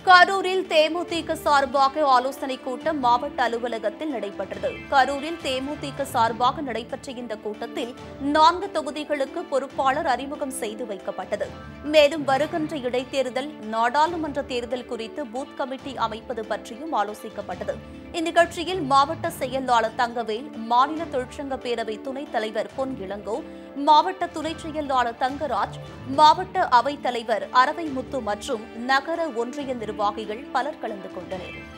கரூரில் தேமுதிக சார்பாக ஆலோசனைக் கூட்டம் மாவட்ட அலுவலகத்தில் நடைபெற்றது கரூரில் தேமுதிக சார்பாக நடைபெற்ற இந்த கூட்டத்தில் நான்கு தொகுதிகளுக்கு பொறுப்பாளர் அறிமுகம் செய்து வைக்கப்பட்டது மேலும் வருகின்ற இடைத்தேர்தல் நாடாளுமன்ற தேர்தல் குறித்து பூத் கமிட்டி அமைப்பது பற்றியும் ஆலோசிக்கப்பட்டது இந்நிகழ்ச்சியில் மாவட்ட செயலாளர் தங்கவேல் மாநில தொழிற்சங்க பேரவை துணைத் தலைவர் பொன் இளங்கோ மாவட்ட துணை செயலாளர் தங்கராஜ் மாவட்ட அவைத் தலைவர் அரவை முத்து மற்றும் நகர ஒன்றிய நிர்வாகிகள் பலர் கலந்து கொண்டனர்